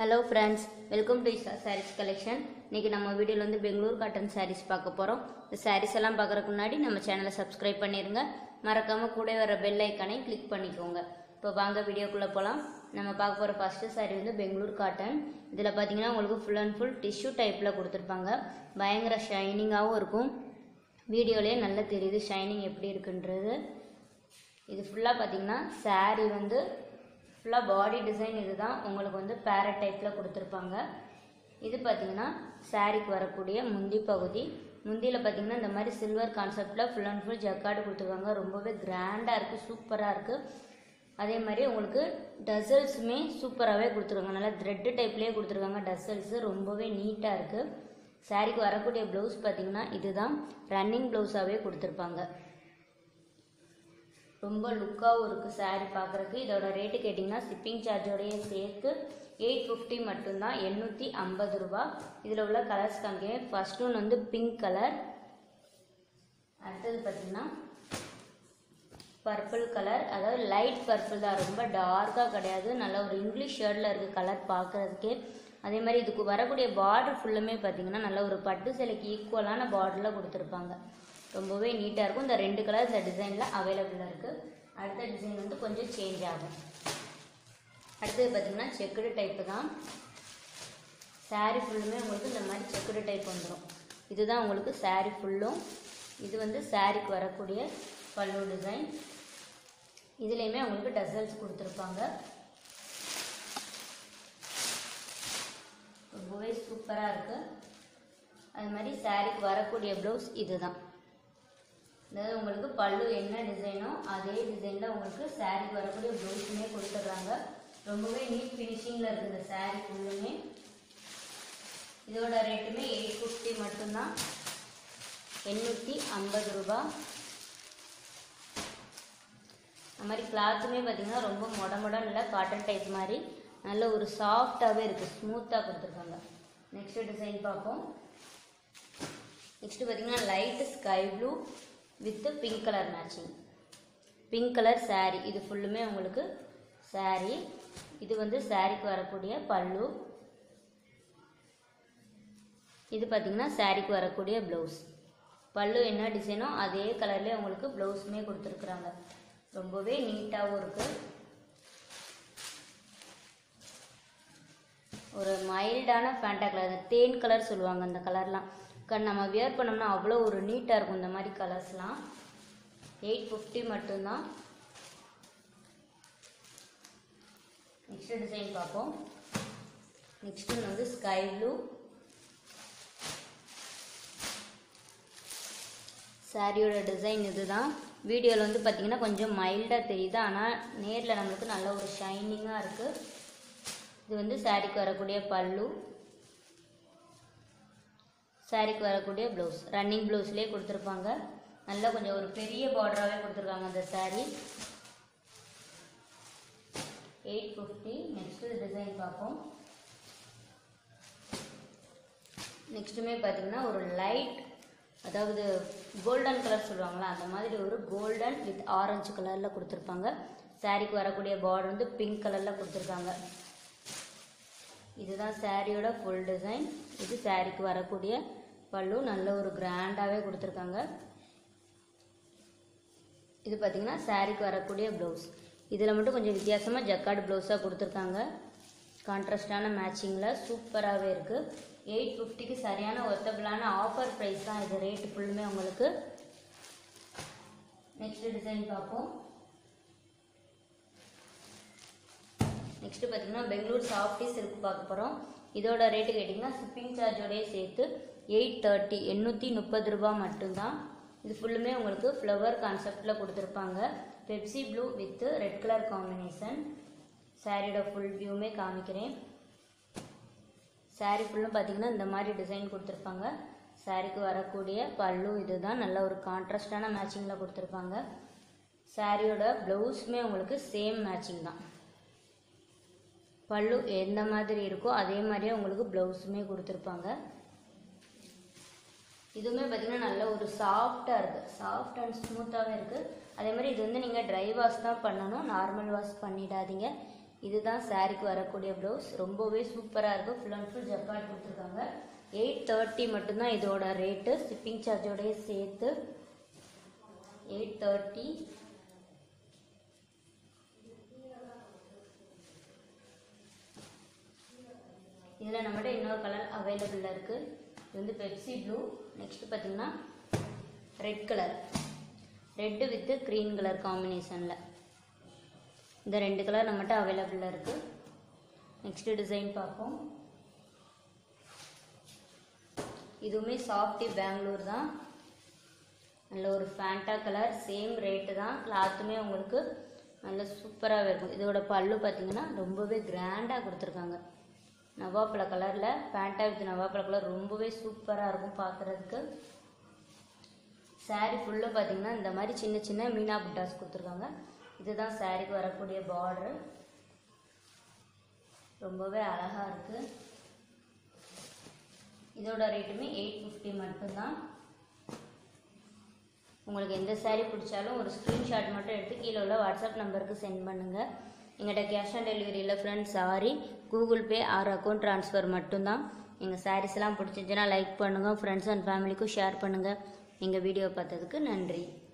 hello friends welcome to Isha saris collection இன்றைக்கி நம்ம வீடியோவில் வந்து பெங்களூர் காட்டன் சாரீஸ் பார்க்க போகிறோம் இந்த சாரீஸ் எல்லாம் பார்க்குறதுக்கு முன்னாடி நம்ம சேனலை சப்ஸ்கிரைப் பண்ணிடுங்க மறக்காமல் கூட வர பெல் ஐக்கானை கிளிக் பண்ணிக்கோங்க இப்போ வாங்க வீடியோக்குள்ளே போகலாம் நம்ம பார்க்க போகிற ஃபஸ்ட்டு saree வந்து பெங்களூர் காட்டன் இதில் பார்த்தீங்கன்னா உங்களுக்கு ஃபுல் அண்ட் ஃபுல் டிஷ்யூ டைப்பில் கொடுத்துருப்பாங்க பயங்கர ஷைனிங்காகவும் இருக்கும் வீடியோலேயே நல்லா தெரியுது ஷைனிங் எப்படி இருக்குன்றது இது ஃபுல்லாக பார்த்தீங்கன்னா saree வந்து ஃபுல்லாக பாடி டிசைன் இதுதான் உங்களுக்கு வந்து பேரட் டைப்பில் கொடுத்துருப்பாங்க இது பார்த்தீங்கன்னா சாரீக்கு வரக்கூடிய முந்தி பகுதி முந்தியில் பார்த்தீங்கன்னா இந்த மாதிரி சில்வர் கான்செப்டில் ஃபுல் அண்ட் ஃபுல் ஜக்கார்டு கொடுத்துருக்காங்க ரொம்பவே கிராண்டாக இருக்குது சூப்பராக இருக்குது அதே மாதிரி உங்களுக்கு டசல்ஸுமே சூப்பராகவே கொடுத்துருக்காங்க நல்லா த்ரெட்டு டைப்லேயே கொடுத்துருக்காங்க டசல்ஸு ரொம்பவே நீட்டாக இருக்குது சாரீக்கு வரக்கூடிய ப்ளவுஸ் பார்த்தீங்கன்னா இதுதான் ரன்னிங் ப்ளவுஸாகவே கொடுத்துருப்பாங்க ரொம்ப லுக்காகவும் இருக்குது saree பார்க்குறதுக்கு இதோட ரேட்டு கேட்டிங்கன்னா ஷிப்பிங் சார்ஜோடையே சேர்த்து எயிட் ஃபிஃப்டி மட்டும்தான் எண்ணூற்றி ஐம்பது ரூபா இதில் உள்ள கலர்ஸ் காமிக்கிறேன் ஃபர்ஸ்ட் ஒன் வந்து பிங்க் கலர் அடுத்தது பார்த்தீங்கன்னா பர்பிள் கலர் அதாவது லைட் பர்பிள் தான் ரொம்ப டார்க்காக கிடையாது நல்ல ஒரு இங்கிலீஷ் ஷேர்டில் இருக்குது கலர் பார்க்குறதுக்கே அதே மாதிரி இதுக்கு வரக்கூடிய பார்டர் ஃபுல்லுமே பார்த்தீங்கன்னா நல்ல ஒரு பட்டு சிலைக்கு ஈக்குவலான பார்டரில் கொடுத்துருப்பாங்க ரொம்பவே நீட்டாக இருக்கும் இந்த ரெண்டு கலர் இந்த டிசைனில் அவைலபிளாக இருக்குது அடுத்த டிசைன் வந்து கொஞ்சம் சேஞ்ச் ஆகும் அடுத்தது பார்த்தீங்கன்னா செக்குடு டைப்பு தான் saree ஃபுல்லுமே உங்களுக்கு இந்த மாதிரி செக்குடு டைப் வந்துடும் இதுதான் உங்களுக்கு saree ஃபுல்லும் இது வந்து சாரீக்கு வரக்கூடிய பல்லு டிசைன் இதுலேயுமே உங்களுக்கு டசல்ஸ் கொடுத்துருப்பாங்க ரொம்பவே சூப்பராக இருக்குது அது மாதிரி சாரீக்கு வரக்கூடிய ப்ளவுஸ் இதுதான் அதாவது உங்களுக்கு பல்லு என்ன டிசைனோ அதே டிசைனில் உங்களுக்கு சாரீக்கு வரக்கூடிய ப்ளவுஸுமே கொடுத்துட்றாங்க ரொம்பவே நீட் ஃபினிஷிங்கில் இருக்குது இந்த saree ஃபுல்லுமே இதோட ரேட்டுமே எயிட் ஃபிஃப்டி மட்டும்தான் எண்ணூற்றி ஐம்பது ரூபா அது மாதிரி கிளாத்துமே பார்த்தீங்கன்னா ரொம்ப மொட மொடன்னு இல்லை காட்டன் டைப் மாதிரி நல்ல ஒரு சாஃப்டாகவே இருக்குது ஸ்மூத்தாக கொடுத்துருக்காங்க நெக்ஸ்ட் டிசைன் பார்ப்போம் நெக்ஸ்ட் பார்த்தீங்கன்னா light sky blue with pink colour matching pink colour saree இது ஃபுல்லுமே உங்களுக்கு saree இது வந்து சாரீக்கு வரக்கூடிய பல்லு இது பார்த்தீங்கன்னா சாரீக்கு வரக்கூடிய ப்ளவுஸ் பல்லு என்ன டிசைனோ அதே கலர்லேயே உங்களுக்கு ப்ளவுஸுமே கொடுத்துருக்குறாங்க ரொம்பவே நீட்டாகவும் இருக்குது ஒரு மைல்டான ஃபேண்டா கலர் தேன் கலர் சொல்லுவாங்க அந்த கலர்லாம் கண் நம்ம வியர் பண்ணோம்னா அவ்வளோ ஒரு நீட்டாக இருக்கும் இந்த மாதிரி கலர்ஸ்லாம் எயிட் ஃபிஃப்டி மட்டும்தான் நெக்ஸ்ட் டிசைன் பார்ப்போம் நெக்ஸ்ட் வந்து ஸ்கை ப்ளூ சாரியோட டிசைன் இதுதான் வீடியோவில் வந்து பார்த்தீங்கன்னா கொஞ்சம் மைல்டாக தெரியுது ஆனால் நேரில் நம்மளுக்கு நல்ல ஒரு ஷைனிங்காக இருக்குது இது வந்து சாரிக்கு வரக்கூடிய பல்லு சாரிக்கு வரக்கூடிய ப்ளவுஸ் ரன்னிங் ப்ளவுஸ்லேயே கொடுத்துருப்பாங்க நல்லா கொஞ்சம் ஒரு பெரிய பார்டராகவே கொடுத்துருக்காங்க அந்த saree eight fifty next design பார்ப்போம் நெக்ஸ்ட்டுமே பார்த்தீங்கன்னா ஒரு லைட் அதாவது கோல்டன் கலர் சொல்லுவாங்களா அந்த மாதிரி ஒரு கோல்டன் வித் ஆரஞ்சு கலரில் கொடுத்துருப்பாங்க சாரீக்கு வரக்கூடிய பார்டர் வந்து பிங்க் கலரில் கொடுத்துருக்காங்க இதுதான் சாரியோட ஃபுல் டிசைன் இது சாரீக்கு வரக்கூடிய பல்லு நல்ல ஒரு கிராண்டாகவே கொடுத்துருக்காங்க இது பார்த்தீங்கன்னா சாரீக்கு வரக்கூடிய ப்ளவுஸ் இதில் மட்டும் கொஞ்சம் வித்தியாசமாக ஜக்கார்டு ப்ளவுஸாக கொடுத்துருக்காங்க கான்ட்ராஸ்டான மேட்சிங்கில் சூப்பராகவே இருக்குது எயிட் ஃபிஃப்டிக்கு சரியான ஒர்த்தபிளான ஆஃபர் ப்ரைஸ் தான் இது ரேட்டு ஃபுல்லுமே உங்களுக்கு நெக்ஸ்ட் டிசைன் பார்ப்போம் நெக்ஸ்ட் பார்த்தீங்கன்னா பெங்களூர் சாஃப்டி சில்க் பார்க்க போகிறோம் இதோட ரேட்டு கேட்டிங்கன்னா ஷிப்பிங் சார்ஜோடய சேர்த்து எயிட் தேர்ட்டி எண்ணூற்றி முப்பது ரூபா மட்டும்தான் இது ஃபுல்லுமே உங்களுக்கு ஃப்ளவர் கான்செப்டில் கொடுத்துருப்பாங்க Pepsi blue with red colour combination சாரியோட ஃபுல் வியூமே காமிக்கிறேன் சாரீ ஃபுல்லும் பார்த்தீங்கன்னா இந்த மாதிரி டிசைன் கொடுத்துருப்பாங்க சாரீக்கு வரக்கூடிய பல்லு இதுதான் நல்ல ஒரு கான்ட்ராஸ்டான மேட்சிங்கில் கொடுத்துருப்பாங்க சாரியோட ப்ளவுஸுமே உங்களுக்கு சேம் மேட்சிங் தான் பல்லு எந்த மாதிரி இருக்கோ அதே மாதிரியே உங்களுக்கு ப்ளவுஸுமே கொடுத்துருப்பாங்க இதுவுமே பார்த்தீங்கன்னா நல்ல ஒரு சாஃப்டாக இருக்குது சாஃப்ட் அண்ட் ஸ்மூத்தாகவே இருக்குது அதே மாதிரி இது வந்து நீங்கள் ட்ரை வாஷ் தான் பண்ணணும் நார்மல் வாஷ் பண்ணிடாதீங்க இதுதான் சாரிக்கு வரக்கூடிய ப்ளவுஸ் ரொம்பவே சூப்பராக இருக்கும் ஃபுல் அண்ட் ஃபுல் ஜப்பாட் கொடுத்துருக்காங்க எயிட் தேர்ட்டி மட்டும்தான் இதோட ரேட்டு ஷிப்பிங் சார்ஜோடய சேர்த்து எயிட் தேர்ட்டி இதில் நம்மகிட்ட இன்னொரு கலர் அவைலபிளில் இருக்குது இது வந்து பெப்சி ப்ளூ நெக்ஸ்ட் பார்த்தீங்கன்னா red colour red with green colour காம்பினேஷனில் இந்த ரெண்டு கலர் நம்மகிட்ட அவைலபிளில் இருக்குது நெக்ஸ்ட் டிசைன் பார்ப்போம் இதுவுமே சாஃப்டி பெங்களூர் தான் நல்ல ஒரு ஃபேண்டா கலர் சேம் ரேட்டு தான் கிளாத்துமே உங்களுக்கு நல்ல சூப்பராகவே இருக்கும் இதோட பல்லு பார்த்தீங்கன்னா ரொம்பவே கிராண்டாக கொடுத்துருக்காங்க நவாப்பழ கலரில் ஃபேண்டா வித் நவாப்பழ கலர் ரொம்பவே சூப்பராக இருக்கும் பார்க்குறதுக்கு saree ஃபுல்லாக பார்த்தீங்கன்னா இந்த மாதிரி சின்ன சின்ன மீனா புட்டாஸ் கொடுத்துருக்காங்க இதுதான் சாரிக்கு வரக்கூடிய பார்டரு ரொம்பவே அழகாக இருக்குது இதோட ரேட்டுமே எயிட் ஃபிஃப்டி மட்டும்தான் உங்களுக்கு எந்த saree பிடிச்சாலும் ஒரு ஸ்க்ரீன்ஷாட் மட்டும் எடுத்து கீழே உள்ள வாட்ஸ்அப் நம்பருக்கு சென்ட் பண்ணுங்கள் எங்கள்கிட்ட கேஷ் ஆன் டெலிவரி இல்லை friends sorry Google Pay or account transfer மட்டும்தான் எங்கள் சாரீஸ் எல்லாம் பிடிச்சிருந்துச்சுன்னா லைக் பண்ணுங்கள் ஃப்ரெண்ட்ஸ் அண்ட் ஃபேமிலிக்கும் ஷேர் பண்ணுங்கள் எங்கள் வீடியோ பார்த்ததுக்கு நன்றி